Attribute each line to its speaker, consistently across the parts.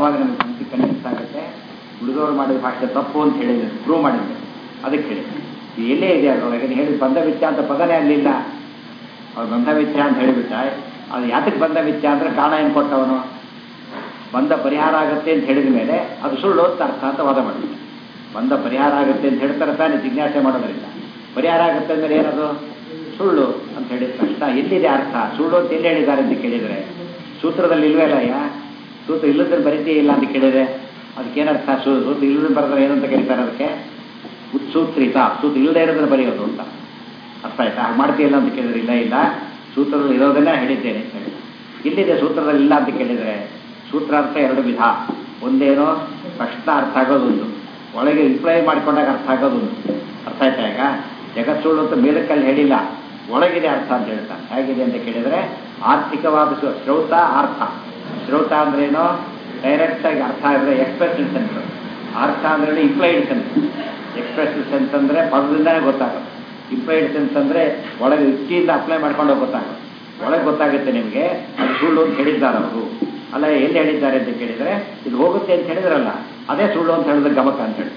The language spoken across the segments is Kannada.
Speaker 1: ಆವಾಗ ನಮಗೆ ಮನಸ್ಸಿಗೆ ಕನ್ವಿನ್ಸ್ ಆಗುತ್ತೆ ಉಳಿದವರು ಮಾಡಿದ ಭಾಷೆ ತಪ್ಪು ಅಂತ ಹೇಳಿದ್ರು ಪ್ರೂವ್ ಮಾಡಿದ್ರು ಅದಕ್ಕೆ ಹೇಳಿ ಇದು ಎಲ್ಲೇ ಇದೆ ಅದರೊಳಗೆ ನೀನು ಹೇಳಿದ ಬಂಧ ಮಿಥ್ಯ ಅಂತ ಪದನೇ ಅಲ್ಲಿಲ್ಲ ಅವ್ರು ಬಂಧ ಮಿಥ್ಯ ಅಂತ ಹೇಳಿಬಿಟ್ಟ ಅದು ಯಾತಕ್ಕೆ ಬಂಧ ಮಿಥ್ಯ ಅಂದ್ರೆ ಕಾರಣ ಏನು ಕೊಟ್ಟವನು ಬಂಧ ಪರಿಹಾರ ಆಗುತ್ತೆ ಅಂತ ಹೇಳಿದ ಮೇಲೆ ಅದು ಸುಳ್ಳು ಅಂತ ಅರ್ಥ ಅಂತ ವಾದ ಮಾಡಿದ್ರು ಬಂಧ ಪರಿಹಾರ ಆಗುತ್ತೆ ಅಂತ ಹೇಳ್ತಾರೆ ತಾನೇ ಜಿಜ್ಞಾಸೆ ಮಾಡೋದ್ರಿಂದ ಪರಿಹಾರ ಆಗುತ್ತೆ ಅಂದ್ರೆ ಏನದು ಸುಳ್ಳು ಅಂತ ಹೇಳಿದ ತಕ್ಷಣ ಎಲ್ಲಿದೆ ಅರ್ಥ ಸುಳ್ಳು ಅಂತ ಎಲ್ಲಿ ಹೇಳಿದ್ದಾರೆ ಅಂತ ಕೇಳಿದರೆ ಸೂತ್ರದಲ್ಲಿ ಇಲ್ವೇ ಇಲ್ಲ ಯಾ ಸೂತ್ರ ಇಲ್ಲದ್ರೆ ಬರೀತೇ ಇಲ್ಲ ಅಂತ ಕೇಳಿದರೆ ಅದಕ್ಕೇನರ್ಥ ಸೂ ಸೂತ್ರ ಇಲ್ಲದ್ರೆ ಬರೆದ್ರೆ ಏನಂತ ಕರೀತಾರೆ ಅದಕ್ಕೆ ಉತ್ಸೂತ್ರಿತ ಸೂತ್ರ ಇಲ್ಲದೆ ಇರೋದ್ರೆ ಬರೆಯೋದು ಅಂತ ಅರ್ಥ ಆಯ್ತಾ ಹಾಗೆ ಮಾಡ್ತೀಯಲ್ಲ ಅಂತ ಕೇಳಿದ್ರೆ ಇಲ್ಲ ಇಲ್ಲ ಸೂತ್ರದಲ್ಲಿ ಇರೋದನ್ನೇ ಹೇಳಿದ್ದೇನೆ ಅಂತ ಹೇಳಿ ಇಲ್ಲಿದೆ ಸೂತ್ರದಲ್ಲಿ ಇಲ್ಲ ಅಂತ ಕೇಳಿದರೆ ಸೂತ್ರಾರ್ಥ ಎರಡು ವಿಧ ಒಂದೇನೋ ತಕ್ಷಣ ಅರ್ಥ ಆಗೋದೊಂದು ಒಳಗೆ ರಿಪ್ಲೈ ಮಾಡ್ಕೊಂಡಾಗ ಅರ್ಥ ಆಗೋದೊಂದು ಅರ್ಥ ಆಯ್ತಾ ಈಗ ಜಗತ್ ಸುಳ್ಳು ಅಂತ ಮೇಲಕ್ಕಲ್ಲಿ ಹೇಳಿಲ್ಲ ಒಳಗಿದೆ ಅರ್ಥ ಅಂತ ಹೇಳ್ತಾನೆ ಹೇಗಿದೆ ಅಂತ ಕೇಳಿದರೆ ಆರ್ಥಿಕವಾದ ಸು- ಶ್ರೌತ ಅರ್ಥ ಶ್ರೌತ ಅಂದ್ರೇನು ಡೈರೆಕ್ಟಾಗಿ ಅರ್ಥ ಆದರೆ ಎಕ್ಸ್ಪ್ರೆಷನ್ ಸೆನ್ಸ್ ಅರ್ಥ ಅಂದ್ರೆ ಇಂಪ್ಲೈಡ್ ಸೆನ್ಸ್ ಎಕ್ಸ್ಪ್ರೆಷನ್ ಸೆನ್ಸ್ ಅಂದರೆ ಪದದಿಂದನೇ ಗೊತ್ತಾಗುತ್ತೆ ಇಂಪ್ಲೈಡ್ ಸೆನ್ಸ್ ಅಂದರೆ ಒಳಗೆ ಯುಕ್ತಿಯಿಂದ ಅಪ್ಲೈ ಮಾಡ್ಕೊಂಡು ಗೊತ್ತಾಗುತ್ತೆ ಒಳಗೆ ಗೊತ್ತಾಗುತ್ತೆ ನಿಮಗೆ ಅದು ಸುಳ್ಳು ಅಂತ ಹೇಳಿದ್ದಾರೆ ಅವರು ಅಲ್ಲ ಎಲ್ಲಿ ಹೇಳಿದ್ದಾರೆ ಅಂತ ಕೇಳಿದರೆ ಇದು ಹೋಗುತ್ತೆ ಅಂತ ಹೇಳಿದ್ರಲ್ಲ ಅದೇ ಸುಳ್ಳು ಅಂತ ಹೇಳಿದ್ರೆ ಗಮಕ ಅಂತ ಹೇಳಿ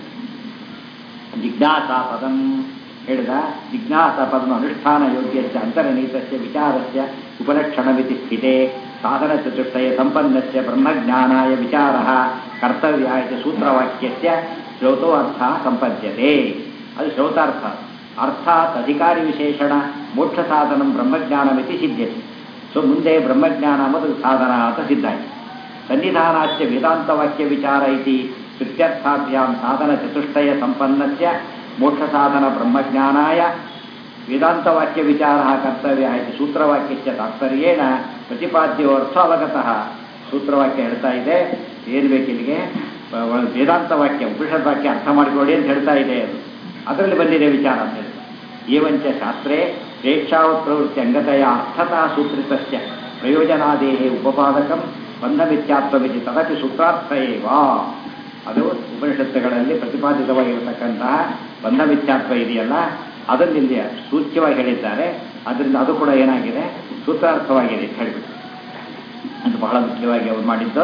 Speaker 1: ಜಿಜ್ಞಾಸ ಪದಂ ಹೇಳಿದ ಜಿಜ್ಞಾಸ ಪದಂ ಅನುಷ್ಠಾನ ಯೋಗ್ಯಸ್ಯ ಅಂತರ್ನೀತಸ್ಯ ವಿಚಾರಸ್ಯ ಉಪಲಕ್ಷಣವಿತಿ ಸ್ಥಿತೆ ಸಾಧನ ಚತುಷ್ಟಯ ಸಂಪನ್ನಸ್ಯ ಬ್ರಹ್ಮಜ್ಞಾನಾಯ ವಿಚಾರ ಕರ್ತವ್ಯ ಇತಿ ಸೂತ್ರವಾಕ್ಯಸ್ಯ ಶ್ರೌತೋ ಅರ್ಥ ಸಂಪದ್ಯತೆ ಅದು ಶ್ರೌತಾರ್ಥ ಅರ್ಥಾತ್ ಅಧಿಕಾರಿ ವಿಶೇಷಣ ಮೋಕ್ಷ ಸಾಧನ ಬ್ರಹ್ಮಜ್ಞಾನಮಿತಿ ಸಿದ್ಧ್ಯತೆ ಸೊ ಮುಂದೆ ಬ್ರಹ್ಮಜ್ಞಾನ ಅನ್ನೋದು ಸಾಧನ ಅಂತ ಸಿದ್ಧ ಆಯ್ತು ಸನ್ನಿಧಾನಾಚ್ಯ ವೇದಾಂತವಾಕ್ಯ ವಿಚಾರ ಇತಿ ಕೃತ್ಯರ್ಥಾಭ್ಯಾಂ ಸಾಧನ ಚತುಷ್ಟಯ ಸಂಪನ್ನಸ್ಯ ಮೋಕ್ಷ ಸಾಧನ ಬ್ರಹ್ಮಜ್ಞಾನಾಯ ವೇದಾಂತವಾಕ್ಯ ವಿಚಾರ ಕರ್ತವ್ಯ ಇತಿ ಸೂತ್ರವಾಕ್ಯಸ್ಯ ತಾತ್ಪರ್ಯೇಣ ಪ್ರತಿಪಾದ್ಯೋ ಅರ್ಥ ಅವಗತಃ ಸೂತ್ರವಾಕ್ಯ ಹೇಳ್ತಾ ಇದೆ ಏನು ಬೇಕು ಇಲ್ಲಿಗೆ ವ- ವ- ವೇದಾಂತ ವಾಕ್ಯ ಉಪನಿಷತ್ ವಾಕ್ಯ ಅರ್ಥ ಮಾಡಿಕೊಳ್ಳಿ ಅಂತ ಹೇಳ್ತಾ ಇದೆ ಅದು ಅದರಲ್ಲಿ ಬಂದಿದೆ ವಿಚಾರ ಅಂತ ಹೇಳ್ತಾರೆ ಏವಂಚ ಶಾಸ್ತ್ರೇ ಪ್ರೇಕ್ಷಾವತ್ ಪ್ರವೃತ್ತಿ ಅಂಗತೆಯ ಅರ್ಥತಾ ಸೂತ್ರಿತಸ್ಯ ಪ್ರಯೋಜನಾದೇಹೇ ಉಪಪಾದಕಂ ಬಂಧಮಿತ್ಯಾತ್ವವಿಧಿ ತದಪಿ ಸೂತ್ರಾರ್ಥ ಏವ ಅದು ಉಪನಿಷತ್ತುಗಳಲ್ಲಿ ಪ್ರತಿಪಾದಿತವಾಗಿರತಕ್ಕಂತಹ ಬಂಧಮಿತ್ಯಾತ್ವ ಇದೆಯಲ್ಲ ಅದನ್ನಿಲ್ಲಿ ಸೂಚ್ಯವಾಗಿ ಹೇಳಿದ್ದಾರೆ ಅದರಿಂದ ಅದು ಕೂಡ ಏನಾಗಿದೆ ಸೂತ್ರಾರ್ಥವಾಗಿದೆ ಅಂತ ಹೇಳಿಬಿಟ್ಟು ಅದು ಬಹಳ ಮುಖ್ಯವಾಗಿ ಅವ್ರು ಮಾಡಿದ್ದು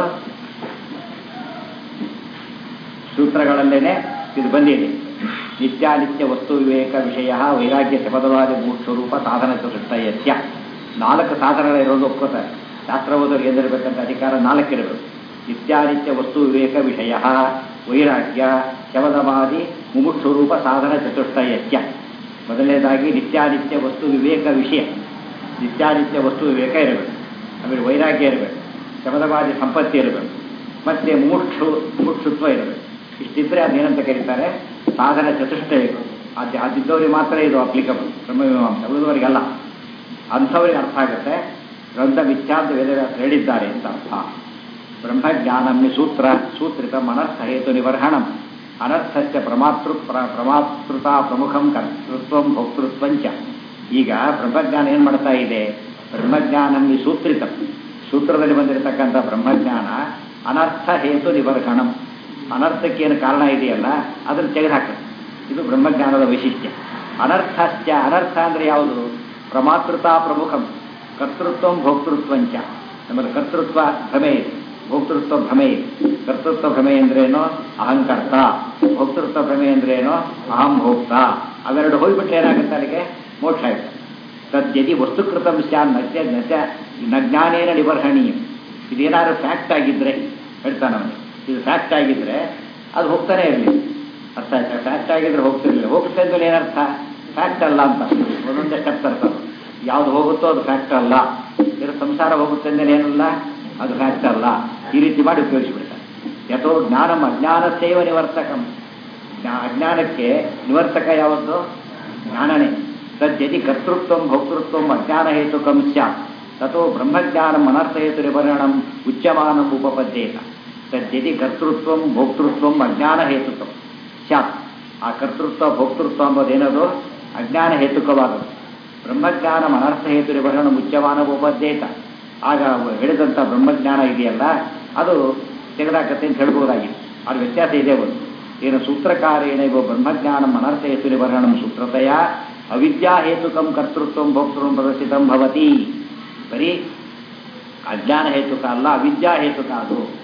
Speaker 1: ಸೂತ್ರಗಳಲ್ಲೇನೆ ಇದು ಬಂದಿದೆ ನಿತ್ಯಾನಿತ್ಯ ವಸ್ತು ವಿವೇಕ ವಿಷಯ ವೈರಾಗ್ಯ ಶಪದವಾದಿ ಮೂಕ್ಷರೂಪ ಸಾಧನ ಚತುಷ್ಟಯತ್ಯ ನಾಲ್ಕು ಸಾಧನಗಳು ಇರೋದು ಒಪ್ಕೋತಾರೆ ಶಾಸ್ತ್ರ ಓದೋರಿಗೆ ಏನಿರಬೇಕಂತ ಅಧಿಕಾರ ನಾಲ್ಕಿರಬೇಕು ನಿತ್ಯಾನಿತ್ಯ ವಸ್ತು ವಿವೇಕ ವಿಷಯ ವೈರಾಗ್ಯ ಶವದವಾದಿ ಮುಮುಕ್ಷುರೂಪ ಸಾಧನ ಚತುಷ್ಟಯತ್ಯ ಮೊದಲನೇದಾಗಿ ನಿತ್ಯಾನಿತ್ಯ ವಸ್ತು ವಿವೇಕ ವಿಷಯ ನಿತ್ಯಾನಿತ್ಯ ವಸ್ತು ವಿವೇಕ ಇರಬೇಕು ಆಮೇಲೆ ವೈರಾಗ್ಯ ಇರಬೇಕು ಶಮದವಾದಿ ಸಂಪತ್ತಿ ಇರಬೇಕು ಮತ್ತೆ ಮುಮುಕ್ಷು ಮುಮುಕ್ಷುತ್ವ ಇರಬೇಕು ಇಷ್ಟಿದ್ರೆ ಅದೇನಂತ ಕರೀತಾರೆ ಸಾಧನ ಚತುಷ್ಟಯಗಳು ಅದು ಅದಿದ್ದವರಿಗೆ ಮಾತ್ರ ಇದು ಅಪ್ಲಿಕಬಲ್ ಬ್ರಹ್ಮಮೀಮಾಂಸ ಉಳಿದವರಿಗಲ್ಲ ಅಂಥವ್ರಿಗೆ ಅರ್ಥ ಆಗುತ್ತೆ ಗ್ರಂಥ ಮಿಥ್ಯಾಂತ ವೇದವ್ಯಾಸ ಹೇಳಿದ್ದಾರೆ ಅಂತ ಅರ್ಥ ಬ್ರಹ್ಮಜ್ಞಾನಮ್ಯ ಸೂತ್ರ ಸೂತ್ರಿತ ಅನರ್ಥ ಹೇತು ನಿವರ್ಹಣಂ ಅನರ್ಥಸ್ಯ ಪ್ರಮಾತೃ ಪ್ರ ಪ್ರಮಾತೃತ ಪ್ರಮುಖಂ ಕರ್ತೃತ್ವಂ ಭೋಕ್ತೃತ್ವಂಚ ಈಗ ಬ್ರಹ್ಮಜ್ಞಾನ ಏನು ಮಾಡ್ತಾ ಇದೆ ಬ್ರಹ್ಮಜ್ಞಾನಮ್ಯ ಸೂತ್ರಿತ ಸೂತ್ರದಲ್ಲಿ ಬಂದಿರತಕ್ಕಂಥ ಬ್ರಹ್ಮಜ್ಞಾನ ಅನರ್ಥ ಹೇತು ನಿವರ್ಹಣಂ ಅನರ್ಥಕ್ಕೇನು ಕಾರಣ ಇದೆಯಲ್ಲ ಅದನ್ನು ತೆಗೆದುಹಾಕುತ್ತೆ ಇದು ಬ್ರಹ್ಮಜ್ಞಾನದ ವೈಶಿಷ್ಟ್ಯ ಅನರ್ಥಶ್ಚ ಅನರ್ಥ ಅಂದರೆ ಯಾವುದು ಪ್ರಮಾತೃತಾ ಪ್ರಮುಖಂ ಕರ್ತೃತ್ವ ಭೋಕ್ತೃತ್ವಂಚ ನಮ್ಮಲ್ಲಿ ಕರ್ತೃತ್ವ ಭ್ರಮೆ ಇದೆ ಭೋಕ್ತೃತ್ವ ಭ್ರಮೆ ಇದೆ ಕರ್ತೃತ್ವ ಭ್ರಮೆ ಅಂದ್ರೇನು ಅಹಂಕರ್ತ ಭೋಕ್ತೃತ್ವ ಭ್ರಮೆ ಅಂದ್ರೇನು ಅಹಂ ಭೋಕ್ತ ಅವೆರಡು ಹೋಗ್ಬಿಟ್ರೆ ಏನಾಗುತ್ತೆ ಅಲ್ಲಿಗೆ ಮೋಕ್ಷ ಆಗುತ್ತೆ ತದ್ಯದಿ ವಸ್ತುಕೃತ ಸ್ಯಾನ್ ನತ್ಯ ನತ್ಯ ನ ಜ್ಞಾನೇನ ನಿಬರ್ಹಣೀಯ ಇದೇನಾದ್ರು ಫ್ಯಾಕ್ಟ್ ಆಗಿದ್ರೆ ಹೇಳ್ತಾನೆ ಅವನಿಗೆ ಇದು ಫ್ಯಾಕ್ಟ್ ಆಗಿದ್ರೆ ಅದು ಹೋಗ್ತಾನೆ ಇರಲಿ ಅರ್ಥ ಆಯ್ತಾ ಫ್ಯಾಕ್ಟ್ ಆಗಿದ್ರೆ ಹೋಗ್ತಿರ್ಲಿಲ್ಲ ಹೋಗ್ತಾ ಇದ್ಮೇಲೆ ಏನರ್ಥ ಫ್ಯಾಕ್ಟ್ ಅಲ್ಲ ಅಂತ ಒಂದೊಂದೇ ಸ್ಟೆಪ್ ತರ್ತಾರೆ ಯಾವ್ದು ಹೋಗುತ್ತೋ ಅದು ಫ್ಯಾಕ್ಟ್ ಅಲ್ಲ ಇರೋ ಸಂಸಾರ ಹೋಗುತ್ತೆ ಅಂದ್ರೆ ಏನಲ್ಲ ಅದು ಫ್ಯಾಕ್ಟ್ ಅಲ್ಲ ಈ ರೀತಿ ಮಾಡಿ ಉಪಯೋಗಿಸಿಬಿಡ್ತಾರೆ ಯಥೋ ಜ್ಞಾನಂ ಅಜ್ಞಾನ ಸೇವ ನಿವರ್ತಕಂ ಜ್ಞಾ- ಅಜ್ಞಾನಕ್ಕೆ ನಿವರ್ತಕ ಯಾವತ್ತು ಜ್ಞಾನನೇ ತದ್ಯದಿ ಕರ್ತೃತ್ವ ಭೋಕ್ತೃತ್ವ ಅಜ್ಞಾನ ಹೇತುಕಂ ಸ್ಯಾತ್ ತಥೋ ಬ್ರಹ್ಮಜ್ಞಾನಂ ಅನರ್ಥ ಹೇತು ನಿವರಣಂ ಉಚ್ಯಮಾನ ಉಪಪದ್ಯೇತ ತದ್ಯದಿ ಕರ್ತೃತ್ವ ಭೋಕ್ತೃತ್ವ ಅಜ್ಞಾನ ಹೇತುಕಂ ಸ್ಯಾತ್ ಆ ಕರ್ತೃತ್ವ ಭೋಕ್ತೃತ್ವ ಅಂಬೋದೇನದು ಅಜ್ಞಾನ ಹೇತುಕವಾದದ್ದು ಬ್ರಹ್ಮಜ್ಞಾನ ಅನರ್ಥ ಹೇತು ನಿವರಣ ಮುಚ್ಯಮಾನ ಉಪದ್ಯೇತ ಆಗ ಹೇಳಿದಂಥ ಬ್ರಹ್ಮಜ್ಞಾನ ಇದೆಯಲ್ಲ ಅದು ತೆಗೆದಾಕತ್ತೆ ಅಂತ ಹೇಳ್ಬೋದಾಗಿದೆ ಅದು ವ್ಯತ್ಯಾಸ ಇದೆ ಒಂದು ಏನು ಸೂತ್ರಕಾರೇಣ ಇವ ಬ್ರಹ್ಮಜ್ಞಾನ ಅನರ್ಥ ಹೇತು ನಿವರಣಂ ಸೂತ್ರತೆಯ ಅವಿದ್ಯಾ ಹೇತುಕಂ ಕರ್ತೃತ್ವ ಭೋಕ್ತೃ ಪ್ರದರ್ಶಿತಂ ಭವತಿ ಬರೀ ಅಜ್ಞಾನ ಹೇತುಕ ಅಲ್ಲ ಅವಿದ್ಯಾ ಹೇತುಕ ಅದು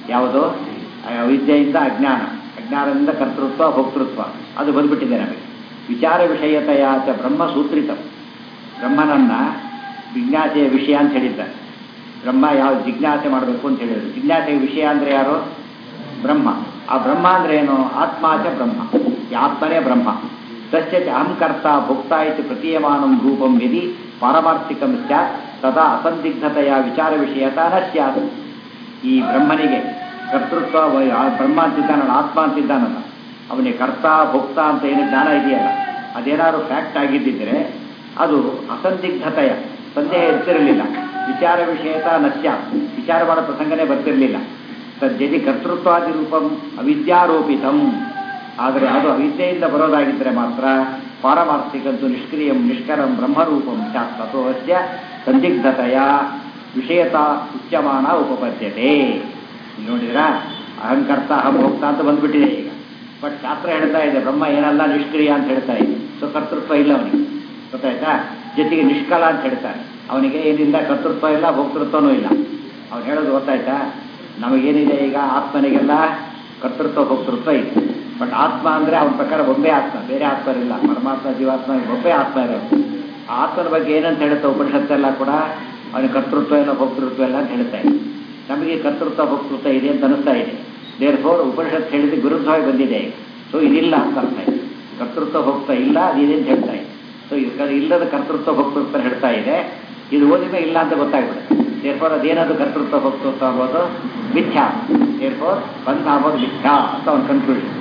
Speaker 1: ಯಾವುದು ಆ ವಿದ್ಯೆಯಿಂದ ಅಜ್ಞಾನ ಅಜ್ಞಾನದಿಂದ ಕರ್ತೃತ್ವ ಭೋಕ್ತೃತ್ವ ಅದು ಬಂದ್ಬಿಟ್ಟಿದೆ ನಮಗೆ ವಿಚಾರ ವಿಷಯತೆಯ ಚ ಬ್ರಹ್ಮ ಸೂತ್ರಿತ ಬ್ರಹ್ಮನನ್ನ ಜಿಜ್ಞಾಸೆಯ ವಿಷಯ ಅಂತ ಹೇಳಿದ್ದಾರೆ ಬ್ರಹ್ಮ ಯಾವ ಜಿಜ್ಞಾಸೆ ಮಾಡಬೇಕು ಅಂತ ಹೇಳಿದ್ರು ಜಿಜ್ಞಾಸೆಯ ವಿಷಯ ಅಂದ್ರೆ ಯಾರು ಬ್ರಹ್ಮ ಆ ಬ್ರಹ್ಮ ಅಂದ್ರೆ ಏನು ಆತ್ಮಾಚ ಬ್ರಹ್ಮ ಈ ಆತ್ಮನೇ ಬ್ರಹ್ಮ ತಸ್ಯ ಚ ಅಹಂಕರ್ತ ಭೋಕ್ತ ಇತಿ ಪ್ರತೀಯಮಾನಂ ರೂಪಂ ಯದಿ ಪಾರಮಾರ್ಥಿಕಂ ಸ್ಯಾತ್ ತದಾ ಅಸಂದಿಗ್ಧತೆಯ ವಿಚಾರ ವಿಷಯತ ನ ಸ್ಯಾತ್ ಈ ಬ್ರಹ್ಮನಿಗೆ ಕರ್ತೃತ್ವ ವೈ- ಆ ಬ್ರಹ್ಮ ಅಂತಿದ್ದಾನಲ್ಲ ಆತ್ಮ ಅಂತಿದ್ದಾನಲ್ಲ ಅವನಿಗೆ ಕರ್ತ ಭೋಕ್ತ ಅಂತ ಏನು ಜ್ಞಾನ ಇದೆಯಲ್ಲ ಅದೇನಾದ್ರು ಫ್ಯಾಕ್ಟ್ ಆಗಿದ್ದಿದ್ರೆ ಅದು ಅಸಂದಿಗ್ಧತೆಯ ಸಂದೇಹ ಇರ್ತಿರಲಿಲ್ಲ ವಿಚಾರ ವಿಷಯತ ನಶ್ಯ ವಿಚಾರ ಮಾಡೋ ಪ್ರಸಂಗನೇ ಬರ್ತಿರಲಿಲ್ಲ ತದ್ಯದಿ ಕರ್ತೃತ್ವಾದಿ ರೂಪಂ ಅವಿದ್ಯಾರೋಪಿತಂ ಆದರೆ ಅದು ಅವಿದ್ಯೆಯಿಂದ ಬರೋದಾಗಿದ್ದರೆ ಮಾತ್ರ ಪಾರಮಾರ್ಥಿಕಂತು ನಿಷ್ಕ್ರಿಯಂ ನಿಷ್ಕರಂ ಬ್ರಹ್ಮರೂಪಂ ಸ್ಯಾತ್ ತಥೋ ಅಸ್ಯ ಸಂದಿಗ್ಧತೆಯ ವಿಷಯತಾ ಉಚ್ಯಮಾನ ಉಪಪದ್ಯತೆ ಇಲ್ಲಿ ನೋಡಿದ್ರಾ ಅಹಂಕರ್ತ ಅಹಂ ಭೋಕ್ತ ಅಂತ ಬಂದ್ಬಿಟ್ಟಿದೆ ಈಗ ಬಟ್ ಶಾಸ್ತ್ರ ಹೇಳ್ತಾ ಇದೆ ಬ್ರಹ್ಮ ಏನಲ್ಲ ನಿಷ್ಕ್ರಿಯ ಅಂತ ಹೇಳ್ತಾ ಇದೆ ಸೊ ಕರ್ತೃತ್ವ ಇಲ್ಲ ಅವನಿಗೆ ಗೊತ್ತಾಯ್ತಾ ಜೊತೆಗೆ ನಿಷ್ಕಲ ಅಂತ ಹೇಳ್ತಾರೆ ಅವನಿಗೆ ಏನಿಲ್ಲ ಕರ್ತೃತ್ವ ಇಲ್ಲ ಭೋಕ್ತೃತ್ವನೂ ಇಲ್ಲ ಅವ್ನು ಹೇಳೋದು ಗೊತ್ತಾಯ್ತಾ ನಮಗೇನಿದೆ ಈಗ ಆತ್ಮನಿಗೆಲ್ಲ ಕರ್ತೃತ್ವ ಭೋಕ್ತೃತ್ವ ಇದೆ ಬಟ್ ಆತ್ಮ ಅಂದರೆ ಅವನ ಪ್ರಕಾರ ಒಬ್ಬೇ ಆತ್ಮ ಬೇರೆ ಆತ್ಮರಿಲ್ಲ ಪರಮಾತ್ಮ ಜೀವಾತ್ಮ ಒಬ್ಬೇ ಆತ್ಮ ಇರೋದು ಆ ಆತ್ಮನ ಬಗ್ಗೆ ಏನಂತ ಹೇಳುತ್ತೆ ಉಪನಿಷತ್ತೆಲ್ಲ ಕೂಡ ಅವನಿಗೆ ಕರ್ತೃತ್ವ ಇಲ್ಲ ಭೋಕ್ತೃತ್ವ ಇಲ್ಲ ಅಂತ ಹೇಳ್ತಾ ಇದೆ ನಮಗೆ ಕರ್ತೃತ್ವ ಭೋಕ್ತೃತ್ವ ಇದೆ ಅಂತ ಅನಿಸ್ತಾ ಇದೆ ದೇರ್ ಫೋರ್ ಉಪನಿಷತ್ ಹೇಳಿದ ವಿರುದ್ಧವಾಗಿ ಬಂದಿದೆ ಈಗ ಸೊ ಇದಿಲ್ಲ ಅಂತ ಅರ್ಥ ಇದೆ ಕರ್ತೃತ್ವ ಭೋಕ್ತ ಇಲ್ಲ ಅದಿದೆ ಅಂತ ಹೇಳ್ತಾ ಇದೆ ಸೊ ಇದು ಇಲ್ಲದ ಕರ್ತೃತ್ವ ಭೋಕ್ತೃತ್ವ ಹೇಳ್ತಾ ಇದೆ ಇದು ಓದಿದ್ರೆ ಇಲ್ಲ ಅಂತ ಗೊತ್ತಾಗ್ಬಿಡುತ್ತೆ ದೇರ್ಫೋರ್ ಅದೇನದು ಕರ್ತೃತ್ವ ಭೋಕ್ತೃತ್ವ ಆಗೋದು ಮಿಥ್ಯಾ ದೇರ್ಫೋರ್ ಬಂಧ ಆಗೋದು ಮಿಥ್ಯಾ ಅಂತ ಒಂದು ಕನ್ಕ್ಲೂಷನ್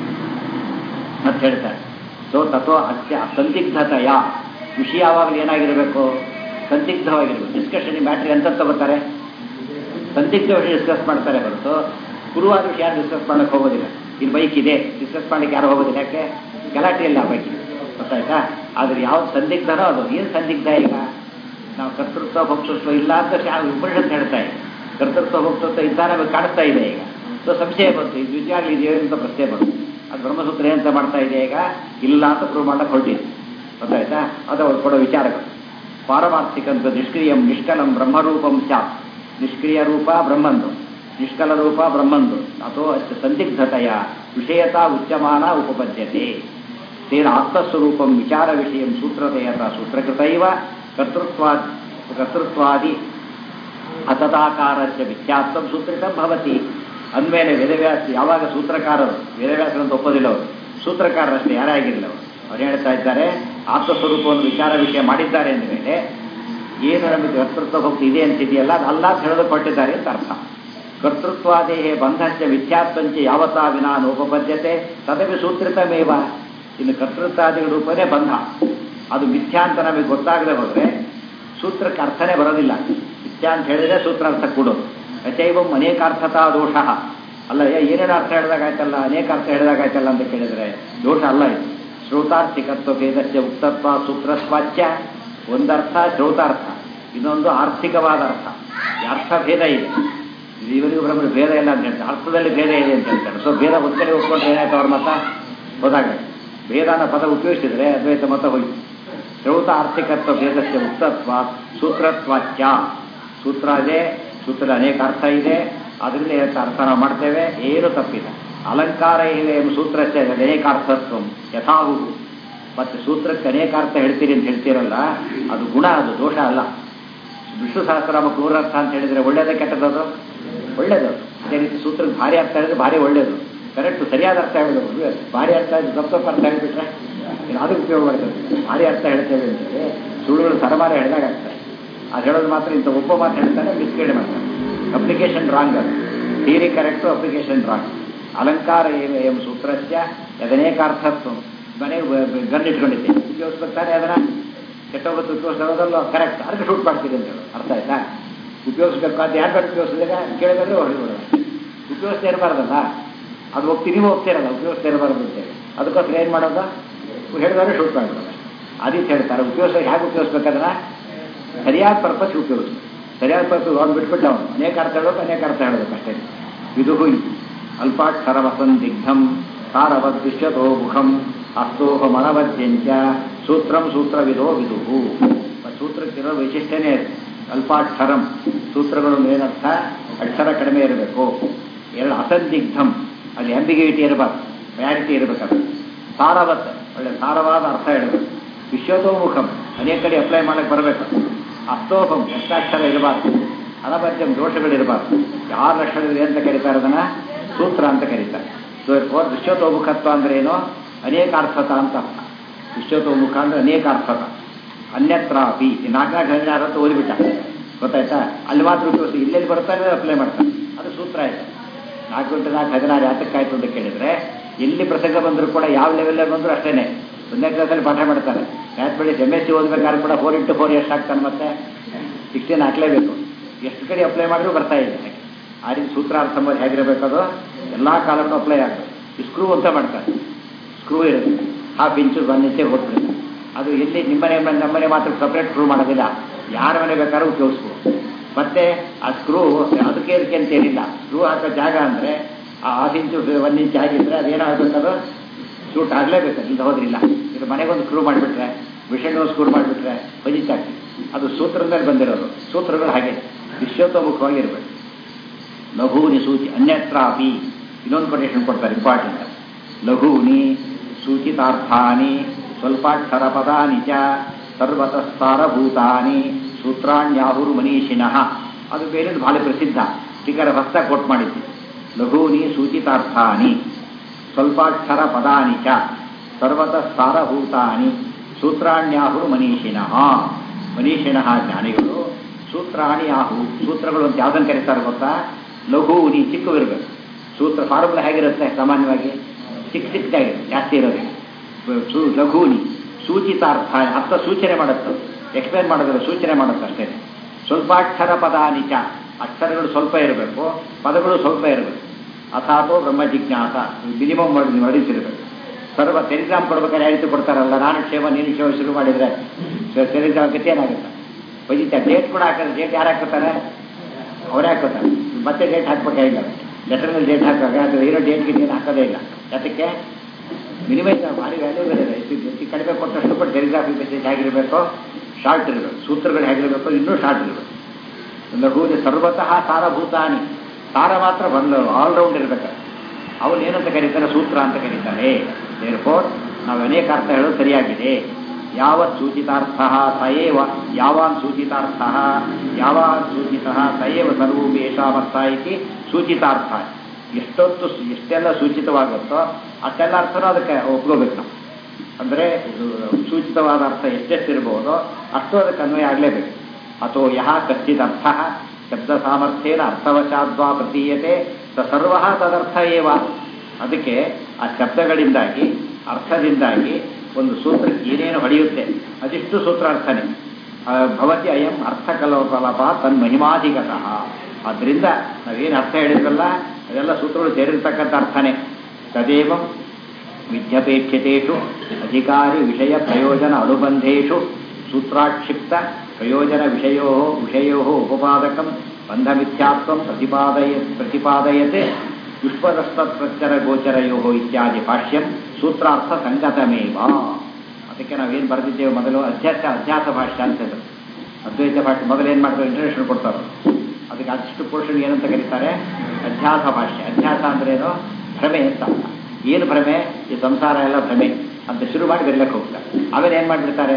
Speaker 1: ಅಂತ ಹೇಳ್ತಾರೆ ಸೊ ತತ್ವ ಅತ್ಯ ಸಂದಿಗ್ಧತೆಯ ವಿಷಯ ಯಾವಾಗಲೂ ಏನಾಗಿರಬೇಕು ಸಂದಿಗ್ಧವಾಗಿರ್ಬೇಕು ಡಿಸ್ಕಷನ್ ಮ್ಯಾಟ್ರಿ ಅಂತ ತಗೋತಾರೆ ಸಂದಿಗ್ಧ ವಿಷಯ ಡಿಸ್ಕಸ್ ಮಾಡ್ತಾರೆ ಹೊರತು ಗುರುವಾದ ವಿಷಯ ಯಾರು ಡಿಸ್ಕಸ್ ಮಾಡಕ್ಕೆ ಹೋಗೋದಿಲ್ಲ ಇಲ್ಲಿ ಬೈಕ್ ಇದೆ ಡಿಸ್ಕಸ್ ಮಾಡ್ಲಿಕ್ಕೆ ಯಾರು ಹೋಗೋದಿಲ್ಲ ಯಾಕೆ ಗಲಾಟೆ ಇಲ್ಲ ಬೈಕ್ ಗೊತ್ತಾಯ್ತಾ ಆದ್ರೆ ಯಾವ್ದು ಸಂದಿಗ್ಧನೋ ಅದು ಏನು ಸಂದಿಗ್ಧ ಈಗ ನಾವು ಕರ್ತೃತ್ವ ಭಕ್ತೃತ್ವ ಇಲ್ಲ ಅಂತ ಶಾ- ಉಪನಿಷತ್ ಹೇಳ್ತಾ ಇದೆ ಕರ್ತೃತ್ವ ಭಕ್ತೃತ್ವ ಇದ್ದ ನಮಗೆ ಕಾಣಿಸ್ತಾ ಇದೆ ಈಗ ಸೊ ಸಂಶಯ ಬಂತು ಇದು ನಿಜವಾಗ್ಲೂ ಇದೆಯೋ ಅಂತ ಪ್ರಶ್ನೆ ಬಂತು ಅದು ಬ್ರಹ್ಮಸೂತ್ರ ಏನಂತ ಮಾಡ್ತಾ ಇದೆ ಈಗ ಇಲ್ಲ ಅಂತ ಪ್ರೂವ್ ಮಾಡಕ್ಕೆ ಹೊರಟಿದೆ ಗೊತ್ತಾಯ್ತಾ ಅದು ಅವ್ರು ಕೊಡೋ ವಿಚಾರಗಳು ಪಾರಮಾರ್ಥಿಕಂತ ನಿಷ್ಕ್ರಿಯಂ ನಿಷ್ಕಲಂ ಬ್ರಹ್ಮರೂಪಂ ಸ್ಯಾತ್ ನಿಷ್ಕ್ರಿಯ ರೂಪ ಬ್ರಹ್ಮಂದು ನಿಷ್ಕಲ ರೂಪ ಬ್ರಹ್ಮಂದು ಅಥವಾ ಅಷ್ಟು ಸಂದಿಗ್ಧತೆಯ ವಿಷಯತಾ ಉಚ್ಯಮಾನ ಉಪಪದ್ಯತೆ ತೇನ ಆತ್ಮಸ್ವರೂಪಂ ವಿಚಾರ ವಿಷಯ ಸೂತ್ರತೆಯತ ಸೂತ್ರಕೃತೈವ ಕರ್ತೃತ್ವಾ ಕರ್ತೃತ್ವಾದಿ ಅತತಾಕಾರಸ್ಯ ಮಿಥ್ಯಾತ್ವ ಸೂತ್ರಿತಂ ಭವತಿ ಅಂದಮೇಲೆ ವೇದವ್ಯಾಸ ಯಾವಾಗ ಸೂತ್ರಕಾರರು ವೇದವ್ಯಾಸರಂತ ಒಪ್ಪೋದಿಲ್ಲ ಅವರು ಸೂತ್ರಕಾರರಷ್ಟೇ ಯಾರೇ ಆಗಿರಲಿಲ್ಲ ಅವರು ಅವ್ರು ಹೇಳ್ತಾ ಇದ್ದಾರೆ ಆತ್ಮಸ್ವರೂಪವನ್ನು ವಿಚಾರ ವಿಷಯ ಮಾಡಿದ್ದಾರೆ ಅಂದಮೇಲೆ ಏನು ನಮಗೆ ಕರ್ತೃತ್ವ ಭಕ್ತಿ ಇದೆ ಅಂತಿದೆಯಲ್ಲ ಅದು ಅಲ್ಲ ಅಂತ ಹೇಳೋದು ಕೊಟ್ಟಿದ್ದಾರೆ ಅಂತ ಅರ್ಥ ಕರ್ತೃತ್ವಾದೇಹೇ ಬಂಧಸ್ಯ ಮಿಥ್ಯಾತ್ವಂಚ ಯಾವತಾ ವಿನಾ ನೋಪಬದ್ಧತೆ ತದಪಿ ಸೂತ್ರಿತಮೇವ ಇನ್ನು ಕರ್ತೃತ್ವಾದಿಗಳ ರೂಪನೇ ಬಂಧ ಅದು ಮಿಥ್ಯಾ ಅಂತ ನಮಗೆ ಗೊತ್ತಾಗದೆ ಹೋದರೆ ಸೂತ್ರಕ್ಕೆ ಅರ್ಥನೇ ಬರೋದಿಲ್ಲ ಮಿಥ್ಯಾ ಅಂತ ಹೇಳಿದ್ರೆ ಸೂತ್ರಾರ್ಥ ಕೊಡೋದು ಯಥೈವಂ ಅನೇಕಾರ್ಥತಾ ದೋಷ ಅಲ್ಲ ಏ- ಏನೇನು ಅರ್ಥ ಹೇಳಿದಾಗಾಯ್ತಲ್ಲ ಅನೇಕ ಅರ್ಥ ಹೇಳಿದಾಗಾಯ್ತಲ್ಲ ಅಂತ ಕೇಳಿದ್ರೆ ದೋಷ ಅಲ್ಲ ಇದು ಶ್ರೋತಾರ್ಥಿಕತ್ವ ಭೇದಸ್ಯ ಉಕ್ತತ್ವ ಸೂತ್ರಸ್ವಾಚ್ಯ ಒಂದರ್ಥ ಶ್ರೋತಾರ್ಥ ಇನ್ನೊಂದು ಆರ್ಥಿಕವಾದ ಅರ್ಥ ಈ ಅರ್ಥ ಭೇದ ಇದೆ ಇದು ಇವರಿಗೂ ಬ್ರಹ್ಮ ಭೇದ ಇಲ್ಲ ಅಂತ ಹೇಳ್ತಾರೆ ಅರ್ಥದಲ್ಲಿ ಭೇದ ಇದೆ ಅಂತ ಹೇಳ್ತಾರೆ ಸೊ ಭೇದ ಒಂದು ಕಡೆ ಒಪ್ಕೊಂಡ್ರೆ ಏನಾಯ್ತು ಅವ್ರ ಮತ ಹೋದಾಗ ಭೇದಾನ ಪದ ಉಪಯೋಗಿಸಿದ್ರೆ ಅದ್ವೈತ ಮತ ಹೋಯ್ತು ಶ್ರೌತ ಆರ್ಥಿಕತ್ವ ಭೇದಸ್ಯ ಮುಕ್ತತ್ವ ಸೂತ್ರತ್ವಾಚ್ಯ ಸೂತ್ರ ಇದೆ ಸೂತ್ರದ ಅನೇಕ ಅರ್ಥ ಇದೆ ಅದರಿಂದ ಇವತ್ತು ಅರ್ಥ ನಾವು ಮಾಡ್ತೇವೆ ಏನು ತಪ್ಪಿಲ್ಲ ಅಲಂಕಾರ ಇವೆ ಎಂಬ ಸೂತ್ರಕ್ಕೆ ಅನೇಕ ಅರ್ಥತ್ವ ಯಥಾಹು ಮತ್ತೆ ಸೂತ್ರಕ್ಕೆ ಅನೇಕ ಅರ್ಥ ಹೇಳ್ತೀರಿ ಅಂತ ಹೇಳ್ತೀರಲ್ಲ ಅದು ಗುಣ ಅದು ದೋಷ ಅಲ್ಲ ವಿಷ್ಣು ಸಹಸ್ರನಾಮ ಕ್ರೂರರ್ಥ ಅಂತ ಹೇಳಿದ್ರೆ ಒಳ್ಳೇದೇ ಕೆಟ್ಟದದು ಒಳ್ಳೇದು ಅದೇ ರೀತಿ ಸೂತ್ರಕ್ಕೆ ಭಾರಿ ಅರ್ಥ ಹೇಳಿದ್ರೆ ಭಾರಿ ಒಳ್ಳೇದು ಕರೆಕ್ಟ್ ಸರಿಯಾದ ಅರ್ಥ ಹೇಳೋದು ಭಾರಿ ಅರ್ಥ ಆಯ್ತು ತಪ್ಪು ತಪ್ಪು ಅರ್ಥ ಹೇಳಿಬಿಟ್ರೆ ಇನ್ನು ಅದಕ್ಕೆ ಉಪಯೋಗ ಮಾಡ್ತಾರೆ ಭಾರಿ ಅರ್ಥ ಹೇಳ್ತೇವೆ ಅಂತೇಳಿ ಸುಳ್ಳುಗಳು ಸರಮಾರ ಹೇಳಿದಾಗ ಆಗ್ತದೆ ಅದು ಹೇಳೋದು ಮಾತ್ರ ಇಂಥ ಒಬ್ಬ ಮಾತು ಹೇಳ್ತಾನೆ ಮಿಸ್ಗೈಡ್ ಮಾಡ್ತಾನೆ ಅಪ್ಲಿಕೇಶನ್ ರಾಂಗ್ ಅದು ಥಿಯರಿ ಕರೆಕ್ಟು ಅಪ್ಲಿಕೇಶನ್ ರಾಂಗ್ ಅಲಂಕಾರ ಏನು ಎಂಬ ಸೂತ್ರಸ್ಯ ಯದನೇಕಾರ್ಥತ್ವ ಮನೆಗೆ ಗನ್ ಇಟ್ಕೊಂಡಿದ್ದೆ ಉಪಯೋಗಿಸ್ಬೇಕಾದ್ರೆ ಅದನ್ನ ಕೆಟ್ಟೋಗುತ್ತೆ ಉಪಯೋಗಿಸೋದಲ್ಲ ಕರೆಕ್ಟ್ ಅದಕ್ಕೆ ಶೂಟ್ ಮಾಡ್ತೀರಿ ಅಂತ ಹೇಳೋದು ಅರ್ಥ ಆಯ್ತಾ ಉಪಯೋಗಿಸ್ಬೇಕು ಅದು ಯಾರು ಉಪಯೋಗಿಸಿದಾಗ ಕೇಳಿದ್ರೆ ಹೊಡೆದ್ಬಿಡೋದು ಉಪಯೋಗಿಸ್ತಾ ಇರಬಾರ್ದಲ್ಲ ಅದು ಹೋಗ್ತಿ ನೀವು ಹೋಗ್ತಿರಲ್ಲ ಉಪಯೋಗಿಸ್ತಾ ಇರಬಾರ್ದು ಅಂತೇಳಿ ಅದಕ್ಕೋಸ್ಕರ ಏನು ಮಾಡೋದು ಹೇಳಿದ್ರೆ ಶೂಟ್ ಮಾಡ್ಬಿಡೋದು ಅದಕ್ಕೆ ಹೇಳ್ತಾರೆ ಉಪಯೋಗಿಸ ಹೇಗೆ ಉಪಯೋಗಿಸ್ಬೇಕಾದ್ರೆ ಸರಿಯಾದ ಪರ್ಪಸ್ ಉಪಯೋಗಿಸ್ಬೇಕು ಸರಿಯಾದ ಪರ್ಪಸ್ ಅವ್ನು ಬಿಟ್ಬಿಟ್ಟು ಅವನು ಅನೇಕ ಅರ್ಥ ಹೇಳೋಕೆ ಅನೇಕ ಅರ್ಥ ಹೇಳೋದು ಅಷ್ಟೇ ವಿದುಹು ಅಲ್ಪಾಕ್ಷರವಸಂದಿಗ್ಧಂ ತಾರವದ್ವಿಶ್ವತೋ ಮುಖಂ ಅಸ್ತೋಹ ಮನವದ್ಯಂಚ ಸೂತ್ರಂ ಸೂತ್ರವಿದೋ ವಿದುಹು ಸೂತ್ರಕ್ಕಿರೋ ವೈಶಿಷ್ಟ್ಯನೇ ಅದು. ಅಲ್ಪಾಕ್ಷರಂ ಸೂತ್ರಗಳು ಏನರ್ಥ ಅಕ್ಷರ ಕಡಿಮೆ ಇರಬೇಕು ಎರಡು ಅಸಂದಿಗ್ಧಂ ಅಲ್ಲಿ ಅಂಬಿಗಿವಿಟಿ ಇರಬಾರ್ದು ವ್ಯಾರಿಟಿ ಇರಬೇಕದು ಸಾರವತ್ ಒಳ್ಳೆ ಸಾರವಾದ ಅರ್ಥ ಹೇಳಬೇಕು ವಿಶ್ವತೋಮುಖಂ ಅನೇಕ ಕಡೆ ಅಪ್ಲೈ ಮಾಡಕ್ಕೆ ಬರಬೇಕು ಅಸ್ತೋಪಂ ಎಷ್ಟಾಕ್ಷರ ಇರಬಾರ್ದು ಅನಬದ್ಯಂ ದೋಷಗಳಿರಬಾರ್ದು ಯಾರು ಲಕ್ಷಣಗಳಿದೆ ಅಂತ ಕರೀತಾರೆ ಅದನ್ನ ಸೂತ್ರ ಅಂತ ಕರೀತಾರೆ ಸೊ ಫೋರ್ ವಿಶ್ವತೋಮುಖತ್ವ ಅಂದ್ರೆ ಏನು ಅನೇಕಾರ್ಥತ ಅಂತ ಅರ್ಥ ವಿಶ್ವತೋಮುಖ ಅಂದ್ರೆ ಅನೇಕಾರ್ಥತ ಅನ್ಯತ್ರಾಪಿ ನಾಲ್ಕು ನಾಲ್ಕು ಹದಿನಾರು ಅಂತ ಓದಿಬಿಟ್ಟ ಗೊತ್ತಾಯ್ತಾ ಅಲ್ಲಿ ಮಾತ್ರ ಉಪಯೋಗಿಸಿ ಇಲ್ಲೆಲ್ಲಿ ಬರ್ತಾರೆ ಅಪ್ಲೈ ಮಾಡ್ತಾರೆ ಅದು ಸೂತ್ರ ಆಯ್ತು ನಾಲ್ಕು ಗಂಟೆ ನಾಲ್ಕು ಹದಿನಾರು ಯಾತಕ್ಕಾಯ್ತು ಅಂತ ಕೇಳಿದ್ರೆ ಎಲ್ಲಿ ಪ್ರಸಂಗ ಬಂದರೂ ಕೂಡ ಯಾವ ಲೆವೆಲಲ್ಲಿ ಬಂದರೂ ಅಷ್ಟೇನೆ ಒಂದನೇ ಕ್ಲಾಸಲ್ಲಿ ಪಾಠ ಮಾಡ್ತಾರೆ ಮ್ಯಾಥಮೆಟಿಕ್ಸ್ ಎಮ್ ಎಸ್ ಸಿ ಓದಬೇಕಾದ್ರೆ ಕೂಡ ಫೋರ್ ಇಂಟು ಫೋರ್ ಎಷ್ಟು ಆಗ್ತಾನೆ ಮತ್ತೆ ಸಿಕ್ಸ್ಟೀನ್ ಹಾಕಲೇಬೇಕು ಎಷ್ಟು ಕಡೆ ಅಪ್ಲೈ ಮಾಡಿದ್ರು ಬರ್ತಾ ಇದೆ ಆ ರೀತಿ ಸೂತ್ರಾರ್ಥ ಸಂಬಂಧ ಹೇಗಿರಬೇಕದು ಎಲ್ಲ ಕಾಲಕ್ಕೂ ಅಪ್ಲೈ ಆಗಬೇಕು ಸ್ಕ್ರೂ ಅಂತ ಮಾಡ್ತಾರೆ ಸ್ಕ್ರೂ ಇರುತ್ತೆ ಹಾಫ್ ಇಂಚು ಒನ್ ಇಂಚಿಗೆ ಹೋಗ್ಬಿಡುತ್ತೆ ಅದು ಎಲ್ಲಿ ನಿಮ್ಮನೆ ನಮ್ಮನೆ ಮಾತ್ರ ಸಪ್ರೇಟ್ ಸ್ಕ್ರೂ ಮಾಡೋದಿಲ್ಲ ಯಾರ ಮನೆ ಬೇಕಾದ್ರೂ ಉಪಯೋಗಿಸ್ಬೋದು ಮತ್ತೆ ಆ ಸ್ಕ್ರೂ ಅದಕ್ಕೆ ಇದಕ್ಕೆ ಅಂತ ಏನಿಲ್ಲ ಸ್ಕ್ರೂ ಹಾಕೋ ಜಾಗ ಅಂದರೆ ಆ ಹಾಫ್ ಇಂಚು ಒನ್ ಇಂಚ್ ಆಗಿದ್ರೆ ಅದೇನಾಗಬೇಕದು ಶೂಟ್ ಆಗಲೇಬೇಕು ಇಲ್ಲ ಹೋದ್ರಿಲ್ಲ ಇದು ಮನೆಗೊಂದು ಸ್ಕ್ರೂ ಮಾಡಿಬಿಟ್ರೆ ಮಿಷನ್ಗೊಂದು ಸ್ಕ್ರೂ ಮಾಡಿಬಿಟ್ರೆ ಹೊಜಿತಾಗ್ತಿ ಅದು ಸೂತ್ರದಲ್ಲಿ ಬಂದಿರೋದು ಸೂತ್ರಗಳು ಹಾಗೆ ವಿಶ್ವತೋಮುಖವಾಗಿರ್ಬೇಕು ಲಘೂನಿ ಸೂಚಿ ಅನ್ಯತ್ರಾಪಿ ಇನ್ನೊಂದು ಕೊಟೇಶನ್ ಕೊಡ್ತಾರೆ ಇಂಪಾರ್ಟೆಂಟ್ ಲಘೂನಿ ಸೂಚಿತಾರ್ಥಾನಿ ಸ್ವಲ್ಪಾಕ್ಷರ ಪದಾನಿ ಚ ಸರ್ವತಸ್ತಾರಭೂತಾನಿ ಸೂತ್ರಾಣ್ಯಾಹುರು ಮನೀಷಿಣಃ ಅದು ಬೇರೆ ಬಹಳ ಪ್ರಸಿದ್ಧ ಟೀಕರ ಭಕ್ತ ಕೋಟ್ ಮಾಡಿದ್ವಿ ಲಘೂನಿ ಸೂಚಿತಾರ್ಥಾನಿ ಸ್ವಲ್ಪಾಕ್ಷರ ಪದಾನಿ ಚ ಸರ್ವತಸ್ತಾರಭೂತಾನಿ ಸೂತ್ರಾಣ್ಯಾಹುರು ಮನೀಷಿಣಃ ಮನೀಷಿಣಃ ಜ್ಞಾನಿಗಳು ಸೂತ್ರಾಣಿ ಆಹು ಸೂತ್ರಗಳು ಅಂತ ಯಾವ್ದನ್ನು ಕರೀತಾರೆ ಗೊತ್ತಾ ಲಘೂನಿ ಚಿಕ್ಕವಿರಬೇಕು ಸೂತ್ರ ಫಾರ್ಮುಲಾ ಹೇಗಿರುತ್ತೆ ಸಾಮಾನ್ಯವಾಗಿ ಚಿಕ್ಕ ಚಿಕ್ಕದಾಗಿದೆ ಜಾಸ್ತಿ ಇರೋದಿಲ್ಲ ಸೂ ಲಘೂನಿ ಸೂಚಿತಾರ್ಥ ಅರ್ಥ ಸೂಚನೆ ಮಾಡುತ್ತೆ ಎಕ್ಸ್ಪ್ಲೇನ್ ಮಾಡೋದಿಲ್ಲ ಸೂಚನೆ ಮಾಡುತ್ತೆ ಅಷ್ಟೇ ಸ್ವಲ್ಪಾಕ್ಷರ ಪದ ನಿಜ ಅಕ್ಷರಗಳು ಸ್ವಲ್ಪ ಇರಬೇಕು ಪದಗಳು ಸ್ವಲ್ಪ ಇರಬೇಕು ಅಥಾತೋ ಬ್ರಹ್ಮ ಜಿಜ್ಞಾಸ ಮಿನಿಮಮ್ ಮಾಡಿ ನಡೆಸಿರಬೇಕು ಸರ್ವ ಟೆಲಿಗ್ರಾಮ್ ಕೊಡ್ಬೇಕಾದ್ರೆ ಯಾವ ರೀತಿ ಕೊಡ್ತಾರಲ್ಲ ನಾನು ಕ್ಷೇಮ ನೀನು ಕ್ಷೇಮ ಶುರು ಮಾಡಿದರೆ ಟೆಲಿಗ್ರಾಮ್ ಗತಿ ಏನಾಗುತ್ತೆ ವೈದ್ಯ ಡೇಟ್ ಕೂಡ ಹಾಕಿದ್ರೆ ಡೇಟ್ ಯಾರು ಹಾಕೋತಾರೆ ಅವರೇ ಹಾಕೋತಾರೆ ಮತ್ತೆ ಡೇಟ್ ಹಾಕ್ಬೇಕಾಗಿಲ್ಲ ಲೆಟರ್ನಲ್ಲಿ ಡೇಟ್ ಹಾಕಾಗ ಅದು ಏನೋ ಡೇಟ್ ಗಿಟ್ ಏನು ಹಾಕೋದೇ ಇಲ್ಲ ಯಾತಕ್ಕೆ ಮಿನಿಮೈಸ್ ಭಾರಿ ವ್ಯಾಲ್ಯೂಬಲ್ ಇದೆ ಹೆಚ್ಚು ಕಡಿಮೆ ಕೊಟ್ಟಷ್ಟು ಕೂಡ ಟೆಲಿಗ್ರಾಫಿ ಮೆಸೇಜ್ ಹೇಗಿರಬೇಕು ಶಾರ್ಟ್ ಇರಬೇಕು ಸೂತ್ರಗಳು ಹೇಗಿರಬೇಕು ಇನ್ನೂ ಶಾರ್ಟ್ ಇರಬೇಕು ಲಘೂನಿ ಸರ್ವತಃ ಸಾರಭೂತಾನಿ ಸಾರ ಮಾತ್ರ ಬಂದು ಆಲ್ರೌಂಡ್ ಇರಬೇಕು ಅವನು ಏನಂತ ಕರೀತಾರೆ ಸೂತ್ರ ಅಂತ ಕರೀತಾರೆ ಏರ್ಫೋರ್ ನಾವು ಅನೇಕ ಅರ್ಥ ಹೇಳೋದು ಸರಿಯಾಗಿದೆ ಯಾವತ್ ಸೂಚಿತಾರ್ಥ ಸಯೇವ ಯಾವಾನ್ ಸೂಚಿತಾರ್ಥ ಯಾವಾನ್ ಸೂಚಿತ ಸಯೇವ ಸರ್ವೂಪಿ ಏಷಾಮರ್ಥ ಇತಿ ಸೂಚಿತಾರ್ಥ ಎಷ್ಟೊತ್ತು ಎಷ್ಟೆಲ್ಲ ಸೂಚಿತವಾಗುತ್ತೋ ಅಷ್ಟೆಲ್ಲ ಅರ್ಥನೂ ಅದಕ್ಕೆ ಒಪ್ಕೋಬೇಕು ನಾವು ಅಂದರೆ ಸೂಚಿತವಾದ ಅರ್ಥ ಎಷ್ಟೆಷ್ಟಿರ್ಬೋದೋ ಅಷ್ಟು ಅದಕ್ಕೆ ಅನ್ವಯ ಆಗಲೇಬೇಕು ಅಥೋ ಯಹ ಕಶ್ಚಿತ್ ಅರ್ಥ ಶಬ್ದ ಸಾಮರ್ಥ್ಯೇನ ಅರ್ಥವಶಾದ್ವಾ ಪ್ರತೀಯತೆ ಸ ಸರ್ವ ತದರ್ಥ ಏವ ಅದಕ್ಕೆ ಆ ಶಬ್ದಗಳಿಂದಾಗಿ ಅರ್ಥದಿಂದಾಗಿ ಒಂದು ಸೂತ್ರಕ್ಕೆ ಏನೇನು ಹೊಡೆಯುತ್ತೆ ಅದಿಷ್ಟು ಸೂತ್ರಾರ್ಥನೇ ಭವತಿ ಅಯಂ ಅರ್ಥಕಲೋಪಲಪ ತನ್ಮಹಿಮಾಧಿಗತಃ ಆದ್ದರಿಂದ ನಾವೇನು ಅರ್ಥ ಹೇಳಿದ್ರಲ್ಲ ಅದೆಲ್ಲ ಸೂತ್ರಗಳು ಸೇರಿರ್ತಕ್ಕಂಥ ಅರ್ಥನೇ ತದೇವಂ ವಿದ್ಯಪೇಕ್ಷಿತೇಷು ಅಧಿಕಾರಿ ವಿಷಯ ಪ್ರಯೋಜನ ಅನುಬಂಧೇಷು ಸೂತ್ರಾಕ್ಷಿಪ್ತ ಪ್ರಯೋಜನ ವಿಷಯೋ ವಿಷಯೋ ಉಪಪಾದಕಂ ಬಂಧಮಿಥ್ಯಾತ್ವಂ ಪ್ರತಿಪಾದಯ ಪ್ರತಿಪಾದಯತೆ ಯುಷ್ಪದಸ್ತತ್ಪ್ರತ್ಯರ ಗೋಚರಯೋ ಇತ್ಯಾದಿ ಭಾಷ್ಯಂ ಸೂತ್ರಾರ್ಥ ಸಂಗತಮೇವ ಅದಕ್ಕೆ ನಾವೇನು ಬರೆದಿದ್ದೇವೆ ಮೊದಲು ಅಧ್ಯಾಸ ಅಧ್ಯಾಸ ಭಾಷ್ಯ ಅಂತ ಹೇಳಿದ್ರು ಅದ್ವೈತ ಭಾಷೆ ಮೊದಲು ಏನು ಮಾಡ್ತಾರೆ ಇಂಟ್ರಡಕ್ಷನ್ ಕೊಡ್ತಾರೆ ಅದಕ್ಕೆ ಅಷ್ಟು ಪೋರ್ಷನ್ ಏನಂತ ಕರೀತಾರೆ ಅಧ್ಯಾಸ ಭಾಷೆ ಅಧ್ಯಾಸ ಅಂದ್ರೇನು ಭ್ರಮೆ ಅಂತ ಏನು ಭ್ರಮೆ ಈ ಸಂಸಾರ ಎಲ್ಲ ಭ್ರಮೆ ಅಂತ ಶುರು ಮಾಡಿ ಬೆರ್ಲಕ್ಕೆ ಹೋಗ್ತಾರೆ ಆಮೇಲೆ ಏನು ಮಾಡಿಬಿಡ್ತಾರೆ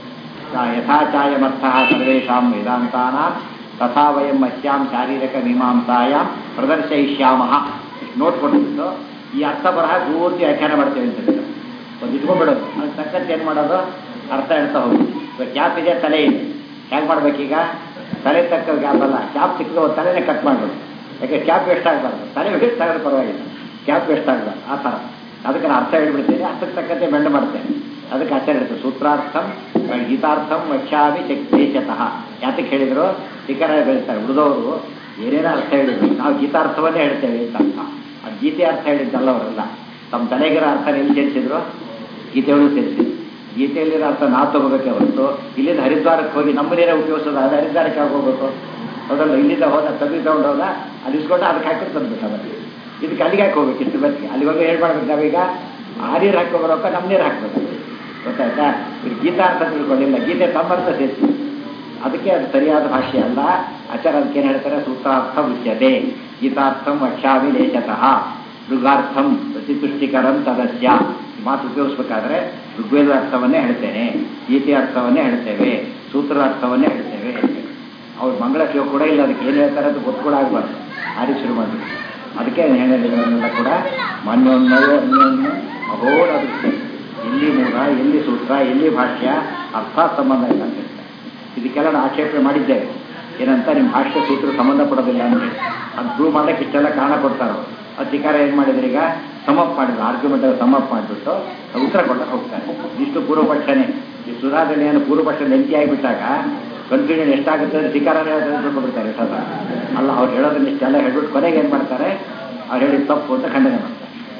Speaker 1: ಯಥಾಚಾಯಮರ್ಥ ಸರ್ವೇಷಾಂ ವೇದಾಂತಾನ ತಥಾ ವಯಂ ಮತ್ಯಾಂ ಶಾರೀರಕ ಮೀಮಾಂಸಾಯಾಂ ಪ್ರದರ್ಶಯಿಷ್ಯಾಮ ನೋಟ್ ಕೊಟ್ಬಿಟ್ಟು ಈ ಅರ್ಥ ಬರಹ ಪೂರ್ತಿ ವ್ಯಾಖ್ಯಾನ ಮಾಡ್ತೇವೆ ಅಂತ ಹೇಳ್ತಾರೆ ಒಂದು ಇಟ್ಕೊಂಡ್ಬಿಡೋದು ಅದಕ್ಕೆ ತಕ್ಕಂತೆ ಏನು ಮಾಡೋದು ಅರ್ಥ ಹೇಳ್ತಾ ಹೋಗಿ ಇವಾಗ ಕ್ಯಾಪ್ ಇದೆ ತಲೆ ಇದೆ ಹೇಗೆ ಮಾಡ್ಬೇಕೀಗ ತಲೆ ತಕ್ಕ ಕ್ಯಾಪ್ ಅಲ್ಲ ಕ್ಯಾಪ್ ಸಿಕ್ಕಿದ್ರೆ ತಲೆನೇ ಕಟ್ ಮಾಡ್ಬೋದು ಯಾಕೆ ಕ್ಯಾಪ್ ವೇಸ್ಟ್ ಆಗಬಾರ್ದು ತಲೆ ವೇಸ್ಟ್ ಆಗೋದು ಪರವಾಗಿಲ್ಲ ಕ್ಯಾಪ್ ವೇಸ್ಟ್ ಆಗಬಾರ್ದು ಆ ಥರ ಅದಕ್ಕೆ ನಾನು ಅರ್ಥ ಹೇಳ್ಬಿಡ್ತೇನೆ ಅರ್ಥಕ್ಕೆ ತಕ್ಕಂತೆ ಬೆಂಡ್ ಮಾಡ್ತೇನೆ ಅದಕ್ಕೆ ಆಚಾರ್ಯ ಹೇಳ್ತಾರೆ ಸೂತ್ರಾರ್ಥಂ ಗೀತಾರ್ಥಂ ವಕ್ಷ್ಯಾಮಿ ದೇಶತಃ ಯಾತಕ್ಕೆ ಹೇಳಿದ್ರು ಟಿಕರ ಬೆಳಿತಾರೆ ಉಳಿದವರು ಏನೇನೋ ಅರ್ಥ ಹೇಳಿದ್ರು ನಾವು ಗೀತಾರ್ಥವನ್ನೇ ಹೇಳ್ತೇವೆ ಅಂತ ಅರ್ಥ ಆ ಗೀತೆ ಅರ್ಥ ಹೇಳಿದ್ದಲ್ಲ ಅವರೆಲ್ಲ ತಮ್ಮ ತಲೆಗಿರೋ ಅರ್ಥ ಎಲ್ಲಿ ಸೇರಿಸಿದ್ರು ಗೀತೆಯೊಳಗೆ ಸೇರಿಸಿದ್ರು ಗೀತೆಯಲ್ಲಿರೋ ಅರ್ಥ ನಾವು ತಗೋಬೇಕೆ ಹೊರತು ಇಲ್ಲಿಂದ ಹರಿದ್ವಾರಕ್ಕೆ ಹೋಗಿ ನಮ್ಮನೇನೇ ಉಪಯೋಗಿಸೋದು ಅದು ಹರಿದ್ವಾರಕ್ಕೆ ಯಾಕೆ ಹೋಗ್ಬೇಕು ಹೌದಲ್ಲ ಇಲ್ಲಿಂದ ಹೋದ ತಗ್ಗಿ ತಗೊಂಡು ಹೋದ ಅಲ್ಲಿ ಇಸ್ಕೊಂಡು ಅದಕ್ಕೆ ಹಾಕಿ ತಂದ್ಬಿಟ್ಟು ಅವರಿಗೆ ಇದಕ್ಕೆ ಅಲ್ಲಿಗೆ ಹಾಕಿ ಹೋಗ್ಬೇಕು ಇಷ್ಟು ಬಸ್ಗೆ ಅಲ್ಲಿ ಹೋಗಿ ಏನು ಮಾಡ್ಬೇಕು ನಾವೀಗ ಆ ನೀರು ಹಾಕಿ ಬರೋಕ ನಮ್ಮ ನೀರು ಹಾಕ್ಬೇಕು ಗೊತ್ತಾಯ್ತಾ ಇದು ಗೀತಾರ್ಥ ತಿಳ್ಕೊಂಡಿಲ್ಲ ಗೀತೆ ತಮ್ಮರ್ಥ ಸೇರಿಸಿ ಅದಕ್ಕೆ ಅದು ಸರಿಯಾದ ಭಾಷೆ ಅಲ್ಲ ಆಚಾರ ಅದಕ್ಕೆ ಏನು ಹೇಳ್ತಾರೆ ಸೂತ್ರಾರ್ಥ ಉಚ್ಯತೆ ಗೀತಾರ್ಥಂ ವಕ್ಷ್ಯಾಮಿ ಲೇಶತಃ ಋಗಾರ್ಥಂ ಪ್ರತಿತುಷ್ಟಿಕರಂ ತದಸ್ಯ ಈ ಮಾತು ಉಪಯೋಗಿಸ್ಬೇಕಾದ್ರೆ ಋಗ್ವೇದ ಅರ್ಥವನ್ನೇ ಹೇಳ್ತೇನೆ ಗೀತೆಯ ಅರ್ಥವನ್ನೇ ಹೇಳ್ತೇವೆ ಸೂತ್ರ ಅರ್ಥವನ್ನೇ ಹೇಳ್ತೇವೆ ಅವ್ರು ಮಂಗಳ ಶ್ಲೋಕ ಕೂಡ ಇಲ್ಲ ಅದಕ್ಕೆ ಏನು ಹೇಳ್ತಾರೆ ಅದು ಗೊತ್ತು ಕೂಡ ಆಗಬಾರ್ದು ಆರಿ ಶುರು ಮಾಡಿ ಅದಕ್ಕೆ ಹೇಳಿರೋದನ್ನೆಲ್ಲ ಕೂಡ ಮಾನ್ಯೋನ್ಮಯೋ ಅನ್ಯೋನ್ಯ ಅಹೋರ ದೃಷ್ಟಿ ಎಲ್ಲಿ ಮೂಲ ಎಲ್ಲಿ ಸೂತ್ರ ಎಲ್ಲಿ ಭಾಷ್ಯ ಅರ್ಥ ಸಂಬಂಧ ಇಲ್ಲ ಅಂತ ಹೇಳ್ತಾರೆ ಇದಕ್ಕೆಲ್ಲ ನಾವು ಆಕ್ಷೇಪಣೆ ಮಾಡಿದ್ದೇವೆ ಏನಂತ ನಿಮ್ಮ ಭಾಷ್ಯ ಸೂತ್ರ ಸಂಬಂಧ ಪಡೋದಿಲ್ಲ ಅಂತ ಹೇಳಿ ಅದು ಪ್ರೂವ್ ಮಾಡಕ್ಕೆ ಇಷ್ಟೆಲ್ಲ ಕಾರಣ ಕೊಡ್ತಾರೆ ಅವರು ಅಧಿಕಾರ ಏನು ಮಾಡಿದ್ರೆ ಈಗ ಸಮಪ್ ಮಾಡಿದ್ರು ಆರ್ಗ್ಯುಮೆಂಟ್ ಸಮಪ್ ಮಾಡಿಬಿಟ್ಟು ಉತ್ತರ ಕೊಟ್ಟಕ್ಕೆ ಹೋಗ್ತಾರೆ ಇಷ್ಟು ಪೂರ್ವಪಕ್ಷನೇ ಈ ಸುಧಾದಲ್ಲಿ ಏನು ಪೂರ್ವಪಕ್ಷ ಲೆಂಕಿ ಆಗಿಬಿಟ್ಟಾಗ ಕನ್ಫ್ಯೂಷನ್ ಎಷ್ಟಾಗುತ್ತೆ ಅಂದ್ರೆ ಧಿಕಾರನೇ ತಿಳ್ಕೊಂಡ್ಬಿಡ್ತಾರೆ ಎಷ್ಟದ ಅಲ್ಲ ಅವ್ರು ಹೇಳೋದನ್ನ ಇಷ್ಟೆಲ್ಲ ಹೇಳ್ಬಿಟ್ಟು ಕೊನೆಗೆ ಏನು ಮಾಡ್ತಾರೆ ಅವ್ರು ಹೇಳಿದ ತಪ್ಪು ಅಂತ ಖಂಡನೆ ಮಾಡ್ತಾರೆ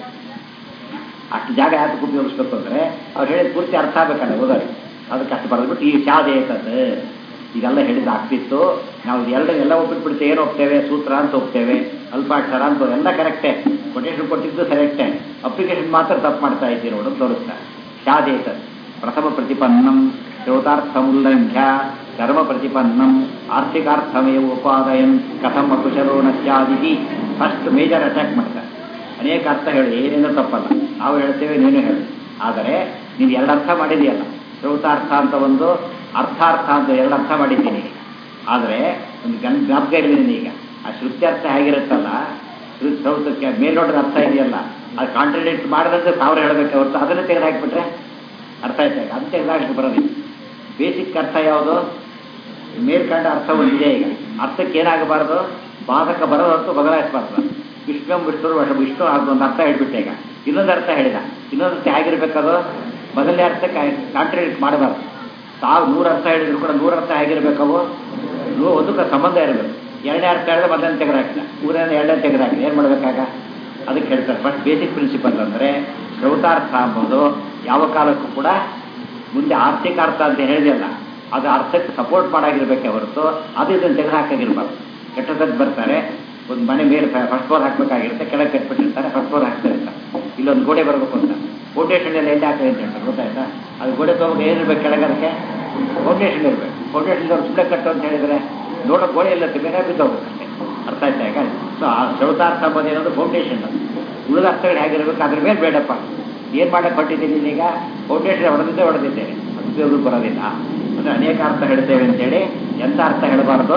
Speaker 1: ಅಷ್ಟು ಜಾಗ ಯಾಕೆ ಉಪಯೋಗಿಸ್ಬೇಕು ಅಂದರೆ ಅವ್ರು ಹೇಳಿದ ಪೂರ್ತಿ ಅರ್ಥ ಆಗಬೇಕಲ್ಲ ಓದೋರಿ ಅದಕ್ಕೆ ಅಷ್ಟು ಬರೆದ್ಬಿಟ್ಟು ಈ ಶಾದ ಏತದ್ದು ಇದೆಲ್ಲ ಹೇಳಿದ ಆಗ್ತಿತ್ತು ನಾವು ಎರಡು ಎಲ್ಲ ಒಪ್ಪಿಟ್ಬಿಡ್ತೇವೆ ಏನು ಹೋಗ್ತೇವೆ ಸೂತ್ರ ಅಂತ ಹೋಗ್ತೇವೆ ಅಲ್ಪಾಕ್ಷರ ಅಂತ ಎಲ್ಲ ಕರೆಕ್ಟೇ ಕೊಟೇಶನ್ ಕೊಟ್ಟಿದ್ದು ಕರೆಕ್ಟೇ ಅಪ್ಲಿಕೇಶನ್ ಮಾತ್ರ ತಪ್ಪು ಮಾಡ್ತಾ ಇದ್ದೀರಿ ನೋಡು ತೋರಿಸ್ತಾರೆ ಶಾದೇತದ್ ಪ್ರಥಮ ಪ್ರತಿಪನ್ನಂ ಶ್ರೋತಾರ್ಥಮುಲ್ಲಂಘ್ಯ ಕರ್ಮ ಪ್ರತಿಪನ್ನಂ ಆರ್ಥಿಕಾರ್ಥಮೇವ ಉಪಾದಯನ್ ಕಥಂ ಅಕುಶಲೋ ನಶ್ಯಾದಿತಿ ಫಸ್ಟ್ ಮೇಜರ್ ಅಟ್ಯಾಕ್ ಮಾಡ್ತಾರೆ ಅನೇಕ ಅರ್ಥ ಹೇಳಿ ಏನೇನೋ ತಪ್ಪಲ್ಲ ನಾವು ಹೇಳ್ತೇವೆ ನೀನು ಹೇಳಿ ಆದರೆ ನೀನು ಎರಡು ಅರ್ಥ ಮಾಡಿದೆಯಲ್ಲ ಶ್ರೌತಾರ್ಥ ಅಂತ ಒಂದು ಅರ್ಥಾರ್ಥ ಅಂತ ಎರಡು ಅರ್ಥ ಮಾಡಿದ್ದೀನಿ ಆದರೆ ಒಂದು ಗನ್ ಜ್ಞಾಪಕ ಇರಲಿಲ್ಲ ಈಗ ಆ ಶ್ರುತ್ಯರ್ಥ ಹೇಗಿರುತ್ತಲ್ಲ ಶ್ರುತ್ ಶ್ರೌತಕ್ಕೆ ಮೇಲ್ನೋಟದ ಅರ್ಥ ಇದೆಯಲ್ಲ ಅದು ಕಾಂಟ್ರಡಿಕ್ಟ್ ಮಾಡಿದ್ರೆ ಸಾವಿರ ಹೇಳಬೇಕು ಹೊರತು ಅದನ್ನು ತೆಗೆದು ಹಾಕಿಬಿಟ್ರೆ ಅರ್ಥ ಆಯ್ತಾ ಅದು ತೆಗೆದು ಹಾಕಿ ಬರೋದಿಲ್ಲ ಬೇಸಿಕ್ ಅರ್ಥ ಯಾವುದು ಮೇಲ್ಕಂಡ ಅರ್ಥ ಒಂದಿದೆ ಈಗ ಅರ್ಥಕ್ಕೆ ಏನಾಗಬಾರ್ದು ಬಾಧಕ ಬರೋದು ಹೊರತು ಬದಲಾಯಿಸಬಾರ್ದು ವಿಷ್ಣು ವಿಷ್ಣು ವಶ ವಿಷ್ಣು ಅದೊಂದು ಅರ್ಥ ಹೇಳ್ಬಿಟ್ಟೆ ಈಗ ಇನ್ನೊಂದು ಅರ್ಥ ಹೇಳಿದ ಇನ್ನೊಂದು ಅರ್ಥ ಹೇಗಿರ್ಬೇಕದು ಮೊದಲನೇ ಅರ್ಥಕ್ಕೆ ಕಾಂಟ್ರಡಿಕ್ಟ್ ಮಾಡಬಾರ್ದು ತಾವು ನೂರು ಅರ್ಥ ಹೇಳಿದ್ರು ಕೂಡ ನೂರು ಅರ್ಥ ಹೇಗಿರ್ಬೇಕವು ನೂ ಒಂದಕ್ಕೆ ಸಂಬಂಧ ಇರಬೇಕು ಎರಡನೇ ಅರ್ಥ ಹೇಳಿದ್ರೆ ಮೊದಲನೇ ತೆಗೆದಾಕಿಲ್ಲ ಮೂರನೇ ಎರಡನೇ ತೆಗೆದಾಕಿಲ್ಲ ಏನು ಮಾಡಬೇಕಾಗ ಅದಕ್ಕೆ ಹೇಳ್ತಾರೆ ಫಸ್ಟ್ ಬೇಸಿಕ್ ಪ್ರಿನ್ಸಿಪಲ್ ಅಂದರೆ ಶ್ರೌತಾರ್ಥ ಅಂಬೋದು ಯಾವ ಕಾಲಕ್ಕೂ ಕೂಡ ಮುಂದೆ ಆರ್ಥಿಕ ಅರ್ಥ ಅಂತ ಹೇಳಿದೆಯಲ್ಲ ಅದು ಅರ್ಥಕ್ಕೆ ಸಪೋರ್ಟ್ ಮಾಡಾಗಿರ್ಬೇಕೆ ಹೊರತು ಅದು ಇದನ್ನು ತೆಗೆದುಹಾಕಾಗಿರ್ಬಾರ್ದು ಕೆಟ್ಟದ್ದು ಬರ್ತಾರೆ ಒಂದು ಮನೆ ಮೇಲೆ ಫಸ್ಟ್ ಫ್ಲೋರ್ ಹಾಕಬೇಕಾಗಿರುತ್ತೆ ಕೆಳಗೆ ಕಟ್ಬಿಟ್ಟಿರ್ತಾರೆ ಫಸ್ಟ್ ಫ್ಲೋರ್ ಹಾಕ್ತಾ ಇರ್ತಾರೆ ಇಲ್ಲೊಂದು ಗೋಡೆ ಬರಬೇಕು ಅಂತ ಫೌಂಡೇಶನ್ ಎಲ್ಲ ಎಲ್ಲಿ ಹಾಕಿದೆ ಅಂತ ಹೇಳ್ತಾರೆ ಗೊತ್ತಾಯ್ತಾ ಅದು ಗೋಡೆ ತೊಗೊಂಡು ಏನಿರ್ಬೇಕು ಕೆಳಗೆ ಅದಕ್ಕೆ ಫೌಂಡೇಶನ್ ಇರಬೇಕು ಫೌಂಡೇಶನ್ ಅವ್ರು ಸುಳ್ಳೆ ಕಟ್ಟು ಅಂತ ಹೇಳಿದರೆ ನೋಡೋ ಗೋಡೆ ಎಲ್ಲ ಮೇಲೆ ಬಿದ್ದೋಗುತ್ತೆ ಅರ್ಥ ಆಯ್ತಾ ಈಗ ಸೊ ಆ ಶ್ರೌತಾರ್ಥ ಅಂಬೋದು ಏನದು ಫೌಂಡೇಶನ್ ಅದು ಉಳಿದ ಅರ್ಥಗಳು ಹೇಗಿರ್ಬೇಕು ಅದ್ರ ಮೇಲೆ ಬೇಡಪ್ಪ ಏನು ಮಾಡಕ್ಕೆ ಹೊಟ್ಟಿದ್ದೀನಿ ಈಗ ಫೌಂಡೇಶನ್ ಹೊಡೆದಿದ್ದೇ ಹೊಡೆದಿದ್ದೇನೆ ಅದು ಉಪಯೋಗಕ್ಕೆ ಬರೋದಿಲ್ಲ ಅಂದರೆ ಅನೇಕ ಅರ್ಥ ಹೇಳ್ತೇವೆ ಅಂತೇಳಿ ಎಂಥ ಅರ್ಥ ಹೇಳಬಾರ್ದು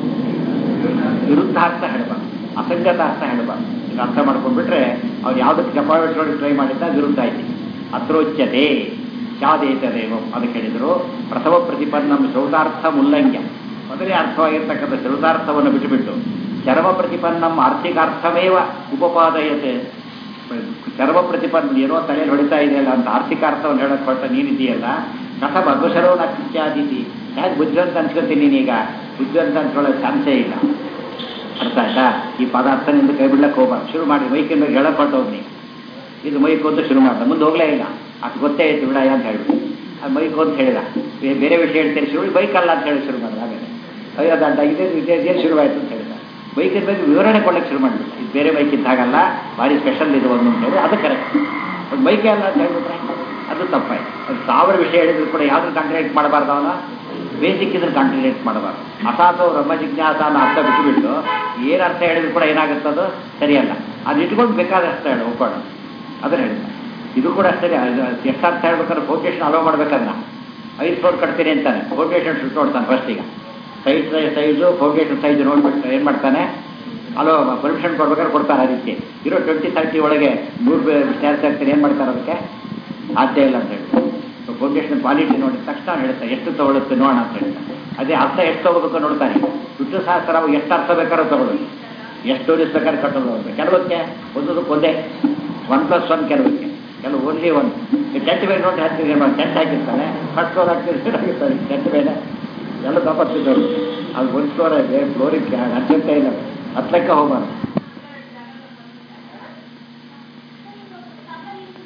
Speaker 1: ವಿರುದ್ಧಾರ್ಥ ಹೇಳಬಾರ್ದು ಅಸಂಗತ ಅರ್ಥ ಹೇಳಬಾರ್ದು ಇದು ಅರ್ಥ ಮಾಡ್ಕೊಂಡ್ಬಿಟ್ರೆ ಅವ್ರು ಯಾವುದಕ್ಕೆ ಜಪಾವೇಶ್ವರಿಗೆ ಟ್ರೈ ಮಾಡಿದ್ದ ವಿರುದ್ಧ ಆಯ್ತು ಅತ್ರೋಚ್ಯತೆ ಶಾದೇತದೇವಂ ಅದಕ್ಕೆ ಹೇಳಿದರು ಪ್ರಥಮ ಪ್ರತಿಪನ್ನಂ ಶ್ರೌತಾರ್ಥ ಮುಲ್ಲಂಘ್ಯ ಮೊದಲೇ ಅರ್ಥವಾಗಿರ್ತಕ್ಕಂಥ ಶ್ರೌತಾರ್ಥವನ್ನು ಬಿಟ್ಟುಬಿಟ್ಟು ಚರ್ಮ ಪ್ರತಿಪನ್ನಂ ಆರ್ಥಿಕಾರ್ಥಮೇವ ಉಪಪಾದಯತೆ ಚರ್ಮ ಪ್ರತಿಪನ್ನ ಏನೋ ತಲೆಯಲ್ಲಿ ಹೊಡಿತಾ ಇದೆಯಲ್ಲ ಅಂತ ಆರ್ಥಿಕ ಅರ್ಥವನ್ನು ಹೇಳಕ್ ಹೊರಟ ನೀನಿದೆಯಲ್ಲ ಕಥ ಭಗವಶರೋ ನಚ್ಚಾದೀತಿ ಯಾಕೆ ಬುದ್ಧಿವಂತ ಅನ್ಸ್ಕೊತೀನಿ ನೀನೀಗ ಬುದ್ಧಿವಂತ ಅನ್ಕೊಳ್ಳೋ ಚಾನ್ಸೇ ಇಲ್ಲ ಅರ್ಥ ಆಯ್ತಾ ಈ ಪದಾರ್ಥ ನಿಂದ ಕೈ ಬಿಡ್ಲಕ್ಕೆ ಹೋಗ್ಬಾರ್ದು ಶುರು ಮಾಡಿ ಮೈಕಿನ ಮೇಲೆ ಹೇಳಕ್ ಹೊರಟೋಗ್ನಿ ಇದು ಮೈಕ್ ಅಂತ ಶುರು ಮಾಡ್ದ ಮುಂದೆ ಹೋಗ್ಲೇ ಇಲ್ಲ ಅದು ಗೊತ್ತೇ ಆಯ್ತು ಬಿಡ ಅಂತ ಹೇಳ್ಬಿಟ್ಟು ಅದು ಮೈಕ್ ಅಂತ ಹೇಳಿದ ಬೇರೆ ವಿಷಯ ಹೇಳ್ತೇನೆ ಶುರು ಬೈಕ್ ಅಲ್ಲ ಅಂತ ಹೇಳಿ ಶುರು ಮಾಡಿದ ಆಮೇಲೆ ಅಯ್ಯೋ ದಂಡ ಇದೇ ಇದೇನು ಶುರುವಾಯಿತು ಅಂತ ಹೇಳಿದ ಬೈಕಿನ ಬಗ್ಗೆ ವಿವರಣೆ ಕೊಡಕ್ಕೆ ಶುರು ಮಾಡಿಬಿಟ್ಟು ಇದು ಬೇರೆ ಬೈಕ್ ಇದ್ದಾಗಲ್ಲ ಭಾರಿ ಸ್ಪೆಷಲ್ ಇದು ಒಂದು ಅಂತ ಹೇಳಿ ಅದು ಕರೆಕ್ಟ್ ಒಂದು ಬೈಕೇ ಅಲ್ಲ ಅಂತ ಹೇಳ್ಬಿಟ್ರೆ ಅದು ತಪ್ಪಾಯ್ತು ಅದು ಸಾವಿರ ವಿಷಯ ಹೇಳಿದ್ರು ಕೂಡ ಯಾವ್ದು ಕಾಂಟ್ರಾಕ್ಟ್ ಮಾಡಬಾರ್ದು ಅವನ ಬೇಸಿಕ್ ಇದ್ರೆ ಕಾಂಟ್ರಾಕ್ಟ್ ಮಾಡಬಾರ್ದು ಅಸಾತು ಬ್ರಹ್ಮ ಜಿಜ್ಞಾಸ ಅನ್ನೋ ಅರ್ಥ ಬಿಟ್ಟುಬಿಟ್ಟು ಏನು ಅರ್ಥ ಹೇಳಿದ್ರು ಕೂಡ ಏನಾಗುತ್ತೆ ಅದು ಸರಿಯಲ್ಲ ಅದು ಇಟ್ಕೊಂಡು ಬೇಕಾದಷ್ಟು ಹೇಳಿ ಒಪ್ಪಾಡ ಅದನ್ನ ಹೇಳ್ತಾರೆ ಇದು ಕೂಡ ಅಷ್ಟೇ ಎಷ್ಟು ಅರ್ಥ ಹೇಳ್ಬೇಕಾದ್ರೆ ಫೌಂಡೇಶನ್ ಅಲೋ ಮಾಡ್ಬೇಕನ್ನ ಐದು ಫ್ಲೋರ್ ಕಟ್ತೀನಿ ಅಂತಾನೆ ಫೌಂಡೇಶನ್ ಶುರು ನೋಡ್ತಾನೆ ಫಸ್ಟಿಗೆ ಸೈಜ್ ಸೈಜು ಫೌಂಡೇಶನ್ ಸೈಜ್ ನೋಡ್ಬಿಟ್ಟು ಏನು ಮಾಡ್ತಾನೆ ಅಲೋ ಪರ್ಮಿಷನ್ ಕೊಡ್ಬೇಕಾದ್ರೆ ಕೊಡ್ತಾರೆ ಅದಕ್ಕೆ ಇರೋ ಟ್ವೆಂಟಿ ತರ್ಟಿ ಒಳಗೆ ನೂರು ಸ್ಟ್ಯಾರ್ಸ್ ಆಗ್ತಾರೆ ಏನು ಮಾಡ್ತಾರೆ ಅದಕ್ಕೆ ಸಾಧ್ಯ ಇಲ್ಲ ಅಂತ ಹೇಳ್ತಾರೆ ಸೊ ಫೌಂಡೇಶನ್ ಕ್ವಾಲಿಟಿ ನೋಡಿದ ತಕ್ಷಣ ಹೇಳ್ತಾರೆ ಎಷ್ಟು ತಗೊಳುತ್ತೆ ನೋಡೋಣ ಅಂತ ಹೇಳ್ತಾರೆ ಅದೇ ಅರ್ಥ ಎಷ್ಟು ತಗೋಬೇಕು ನೋಡ್ತಾನೆ ವಿಷ್ಣು ಸಹಸ್ರ ಅವಾಗ ಎಷ್ಟು ಅರ್ಥ ಬೇಕಾದ್ರೂ ತಗೊಳ್ಳೋದು ಎಷ್ಟು ಡೋರಿಸ್ ಬೇಕಾದ್ರೆ ಕಟ್ಟೋದು ಹೋಗ್ಬೇಕು ಕೆಲವಕ್ಕೆ ಒಂದೊಂದಕ್ಕೆ ಒಂದೇ ಒನ್ ಪ್ಲಸ್ ಒನ್ ಕೆಲವಕ್ಕೆ ಕೆಲವು ಓನ್ಲಿ ಒನ್ ಟೆಂಟ್ ಮೇಲೆ ನೋಡಿ ಹಾಕ್ತೀವಿ ಏನು ಮಾಡಿ ಟೆಂಟ್ ಹಾಕಿರ್ತಾನೆ ಫಸ್ಟ್ ಫ್ಲೋರ್ ಹಾಕ್ತೀವಿ ಹಾಕಿರ್ತಾರೆ ಟೆಂಟ್ ಮೇಲೆ ಎಲ್ಲ ತಪಸ್ಸಿದ್ದವರು ಅದು ಒಂದು ಫ್ಲೋರ್ ಇದೆ ಫ್ಲೋರಿಗೆ ಅರ್ಜೆಂಟೇ ಇಲ್ಲ ಹತ್ತಕ್ಕೆ ಹೋಗ್ಬಾರ್ದು